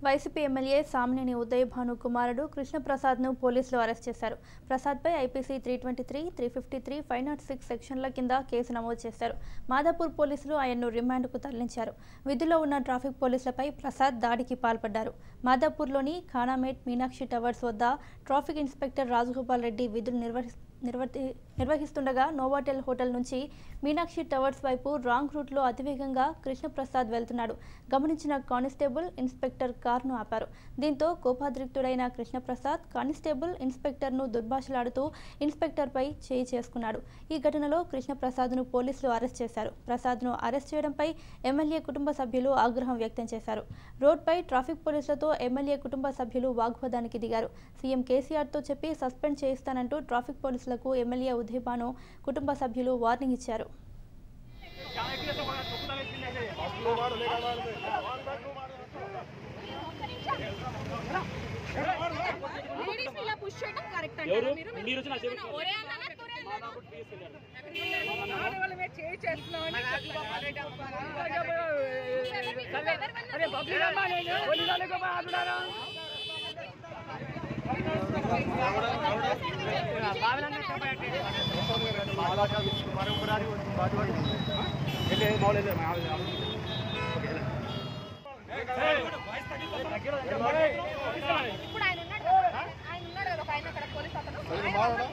YCP MLA Samineni Uday Bhanu కుమారుడు కృష్ణప్రసాద్ను పోలీసులు అరెస్ట్ చేశారు ప్రసాద్పై IPC three twenty three three fifty three five naught six సెక్షన్ల కింద కేసు నమోదు చేశారు మాదాపూర్ పోలీసులు ఆయన్ను రిమాండ్కు తరలించారు విధుల్లో ఉన్న ట్రాఫిక్ పోలీసులపై ప్రసాద్ దాడికి పాల్పడ్డారు మాదాపూర్లోని ఖానామేట్ మీనాక్షి టవర్స్ వద్ద ట్రాఫిక్ ఇన్స్పెక్టర్ రాజగోపాల్ రెడ్డి విధులు నిర్వహి నిర్వర్తి నిర్వహిస్తుండగా నోవాటెల్ హోటల్ నుంచి మీనాక్షి టవర్స్ వైపు రాంగ్ రూట్లో అతివేగంగా కృష్ణప్రసాద్ వెళ్తున్నాడు గమనించిన కానిస్టేబుల్ ఇన్స్పెక్టర్ కారును ఆపారు దీంతో కోపాద్రిక్తుడైన కృష్ణప్రసాద్ కానిస్టేబుల్ ఇన్స్పెక్టర్ను దుర్భాషలాడుతూ ఇన్స్పెక్టర్పై చేయి చేసుకున్నాడు ఈ ఘటనలో కృష్ణప్రసాద్ను పోలీసులు అరెస్ట్ చేశారు ప్రసాద్ను అరెస్ట్ చేయడంపై ఎమ్మెల్యే కుటుంబ సభ్యులు ఆగ్రహం వ్యక్తం చేశారు రోడ్పై ట్రాఫిక్ పోలీసులతో ఎమ్మెల్యే కుటుంబ సభ్యులు వాగ్వాదానికి దిగారు సీఎం కేసీఆర్తో చెప్పి సస్పెండ్ చేయిస్తానంటూ ట్రాఫిక్ పోలీసులకు ఎమ్మెల్యే ఉదయభాను కుటుంబ సభ్యులు వార్నింగ్ ఇచ్చారు లేడీస్ ఇలా పుష్ చేయడం కరెక్ట్ ఎవరు? అంటారా మీరు మీరు వచ్చిన అసలు- ఒరే అన్నానా, తొరే అన్నానా? ఆడవాళ్ళ మీద చేయి చేస్తున్నామని అరే బబ్బులు అమ్మా నేను. ఒలిగాలకు మా ఆడున్నారా? ఇప్పుడు ఆయన ఉన్నాడు కదా, ఆయన ఉన్నాడు కదా ఒక ఆయన అక్కడ పోలీస్ అతను ఆయన